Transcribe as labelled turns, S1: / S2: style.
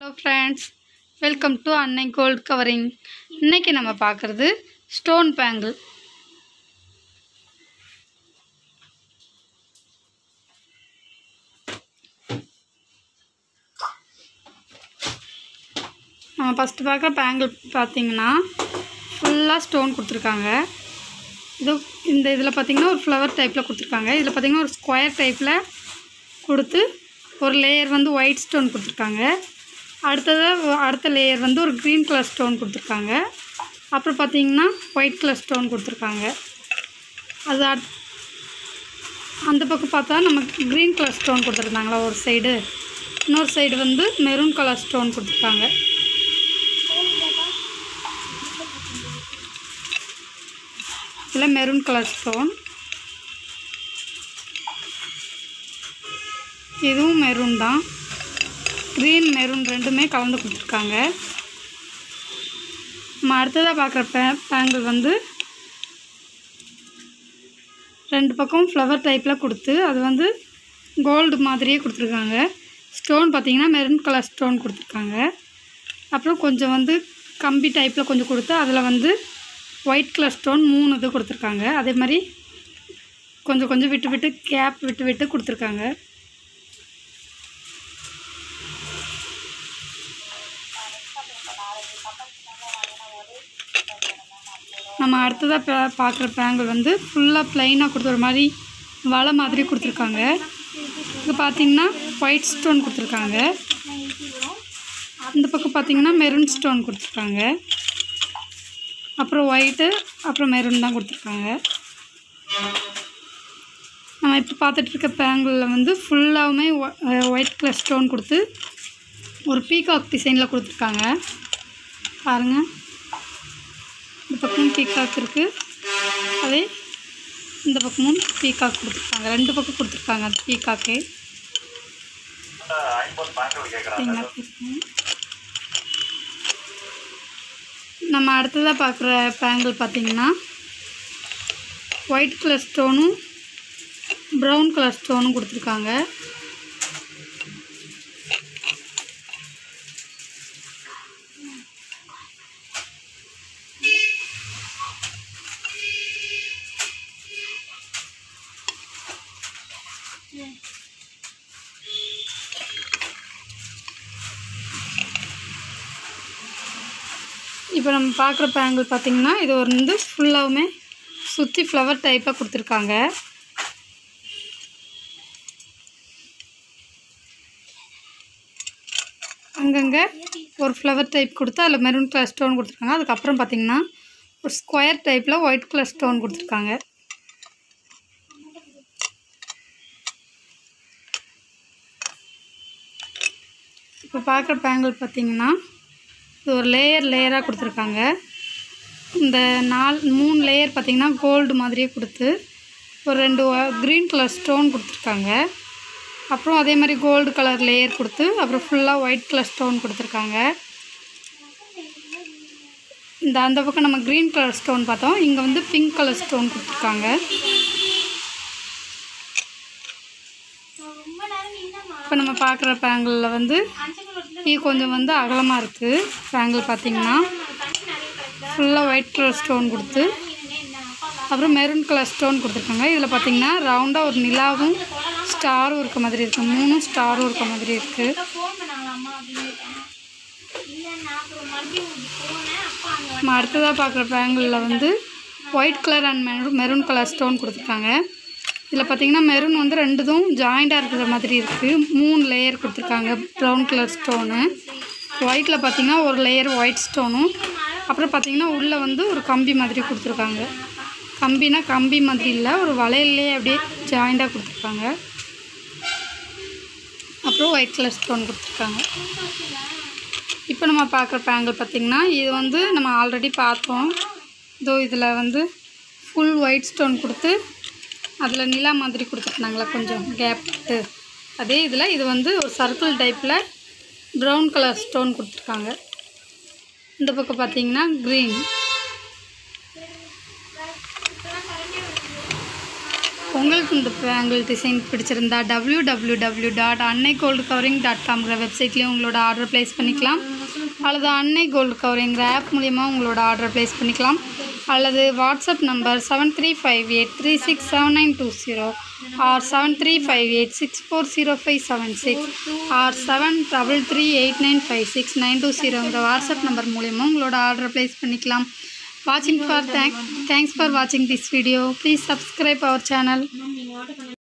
S1: Friends welcome to Annai gold covering இன்னைக்கு நம்ம பார்க்குறது ஸ்டோன் பேங்கிள் நம்ம ஃபஸ்ட்டு பார்க்குற பேங்கிள் பார்த்தீங்கன்னா ஃபுல்லாக ஸ்டோன் கொடுத்துருக்காங்க இது இந்த இதில் பார்த்தீங்கன்னா ஒரு ஃப்ளவர் டைப்பில் கொடுத்துருக்காங்க இதில் பார்த்தீங்கன்னா ஒரு ஸ்கொயர் டைப்பில் கொடுத்து ஒரு லேயர் வந்து ஒயிட் ஸ்டோன் கொடுத்துருக்காங்க அடுத்தது அடுத்த லேயர் வந்து ஒரு க்ரீன் கலர் ஸ்டோன் கொடுத்துருக்காங்க அப்புறம் பார்த்தீங்கன்னா ஒயிட் கலர் ஸ்டோன் கொடுத்துருக்காங்க அது அட்- அந்த பக்கம் பார்த்தா நமக்கு க்ரீன் கலர் ஸ்டோன் கொடுத்துருந்தாங்களா ஒரு சைடு இன்னொரு சைடு வந்து மெரூன் கலர் ஸ்டோன் கொடுத்துருக்காங்க இதில் மெரூன் கலர் ஸ்டோன் இதுவும் மெரூன் தான் க்ரீன் மெரூன் ரெண்டுமே கலந்து கொடுத்துருக்காங்க நம்ம அடுத்ததாக பார்க்குற பே பேங்கிள் வந்து ரெண்டு பக்கம் ஃப்ளவர் டைப்பில் கொடுத்து அது வந்து கோல்டு மாதிரியே கொடுத்துருக்காங்க ஸ்டோன் பார்த்தீங்கன்னா மெரூன் கலர் ஸ்டோன் கொடுத்துருக்காங்க அப்புறம் கொஞ்சம் வந்து கம்பி டைப்பில் கொஞ்சம் கொடுத்து அதில் வந்து ஒயிட் கலர் ஸ்டோன் மூணு இது கொடுத்துருக்காங்க அதே மாதிரி கொஞ்சம் கொஞ்சம் விட்டு விட்டு கேப் விட்டு விட்டு கொடுத்துருக்காங்க நம்ம அடுத்ததாக பா பார்க்குற பேங்கிள் வந்து ஃபுல்லாக ப்ளைனாக கொடுத்து ஒரு மாதிரி வலை மாதிரி கொடுத்துருக்காங்க இது பார்த்தீங்கன்னா ஒயிட் ஸ்டோன் கொடுத்துருக்காங்க இந்த பக்கம் பார்த்தீங்கன்னா மெரூன் ஸ்டோன் கொடுத்துருக்காங்க அப்புறம் ஒயிட்டு அப்புறம் மெரூன் தான் கொடுத்துருக்காங்க நம்ம இப்போ பார்த்துட்டு இருக்க பேங்கிளில் வந்து ஃபுல்லாகவுமே ஒயிட் கலர் ஸ்டோன் கொடுத்து ஒரு பீகாக் டிசைனில் கொடுத்துருக்காங்க பாருங்கள் இந்த பக்கமும் பீகாக் இருக்குது அதே இந்த பக்கமும் பீகாக் கொடுத்துருக்காங்க ரெண்டு பக்கம் கொடுத்துருக்காங்க அந்த பீகாக்கே தேங்காய் பீக்கம். நம்ம அடுத்ததாக பார்க்குற பேங்கிள் பார்த்தீங்கன்னா ஒயிட் கலர் ஸ்டோனும் ப்ரௌன் கலர் ஸ்டோனும் கொடுத்துருக்காங்க இப்போ நம்ம பார்க்குற பேங்கிள் பார்த்தீங்கன்னா இது ஒரு வந்து ஃபுல்லாகவுமே சுற்றி ஃப்ளவர் டைப்பாக கொடுத்துருக்காங்க அங்கங்கே ஒரு ஃப்ளவர் டைப் கொடுத்து அதில் மெரூன் கலர் ஸ்டோன் கொடுத்துருக்காங்க அதுக்கப்புறம் பார்த்தீங்கன்னா ஒரு ஸ்கொயர் டைப்பில் ஒயிட் கலர் ஸ்டோன் கொடுத்துருக்காங்க இப்போ பார்க்குற பேங்கிள் பார்த்தீங்கன்னா இது ஒரு லேயர் லேயராக கொடுத்துருக்காங்க இந்த நால் மூணு லேயர் பார்த்தீங்கன்னா கோல்டு மாதிரியே கொடுத்து ஒரு ரெண்டு க்ரீன் கலர் ஸ்டோன் கொடுத்துருக்காங்க அப்புறம் அதே மாதிரி கோல்டு கலர் லேயர் கொடுத்து அப்புறம் ஃபுல்லாக ஒயிட் கலர் ஸ்டோன் கொடுத்துருக்காங்க இந்த அந்த பக்கம் நம்ம க்ரீன் கலர் ஸ்டோன் பார்த்தோம் இங்கே வந்து பிங்க் கலர் ஸ்டோன் கொடுத்துருக்காங்க இப்போ நம்ம பார்க்குற பேங்கிளில் வந்து இது கொஞ்சம் வந்து அகலமாக இருக்குது பேங்கிள் பார்த்தீங்கன்னா ஃபுல்லாக ஒயிட் கலர் ஸ்டோன் கொடுத்து அப்புறம் மெரூன் கலர் ஸ்டோன் கொடுத்துருக்காங்க இதில் பார்த்தீங்கன்னா ரவுண்டாக ஒரு நிலாவும் ஸ்டாரும் இருக்க மாதிரி இருக்குது மூணும் ஸ்டாரும் இருக்க மாதிரி இருக்குது நம்ம அடுத்ததாக பார்க்குற பேங்கிளில் வந்து white colour and maroon maroon colour stone கொடுத்துருக்காங்க இதில் பார்த்தீங்கன்னா மெரூன் வந்து ரெண்டுதும் ஜாயிண்டாக இருக்கிற மாதிரி இருக்குது மூணு லேயர் கொடுத்துருக்காங்க ப்ரௌன் கலர் ஸ்டோனு ஒயிட்டில் பார்த்தீங்கன்னா ஒரு லேயர் ஒயிட் ஸ்டோனும் அப்புறம் பார்த்தீங்கன்னா உள்ளே வந்து ஒரு கம்பி மாதிரி கொடுத்துருக்காங்க கம்பினா கம்பி மாதிரி இல்லை ஒரு வளையல்லே அப்படியே ஜாயிண்டாக கொடுத்துருக்காங்க அப்புறம் ஒயிட் கலர் ஸ்டோன் கொடுத்துருக்காங்க இப்போ நம்ம பார்க்குற பேங்கிள் பார்த்திங்கன்னா இது வந்து நம்ம ஆல்ரெடி பார்த்தோம் இதோ இதில் வந்து ஃபுல் ஒயிட் ஸ்டோன் கொடுத்து அதில் நிலா மாதிரி கொடுத்துருந்தாங்களா கொஞ்சம் கேப் விட்டு அதே இதில் இது வந்து ஒரு சர்க்கிள் டைப்பில் ப்ரௌன் கலர் ஸ்டோன் கொடுத்துருக்காங்க இந்த பக்கம் பார்த்தீங்கன்னா க்ரீன் உங்களுக்கு இந்த பேங்கிள் டிசைன் பிடிச்சிருந்தா W W W dot Annai gold covering dot காம்ங்கிற வெப்சைட்லேயும் உங்களோட ஆர்டர் ப்ளேஸ் பண்ணிக்கலாம் அல்லது அன்னை கோல்டு கவரிங்கிற ஆப் மூலிமா உங்களோட ஆர்டர் ப்ளேஸ் பண்ணிக்கலாம் அல்லது WhatsApp number seven three five eight three six seven nine two zero R seven three five eight six four zero five seven six R seven double three eight nine five six nine two ஜீரோங்கிற WhatsApp number மூலிமா உங்களோட order place பண்ணிக்கலாம் வாட்சிங் for thank thanks for வாட்சிங் this video please subscribe our channel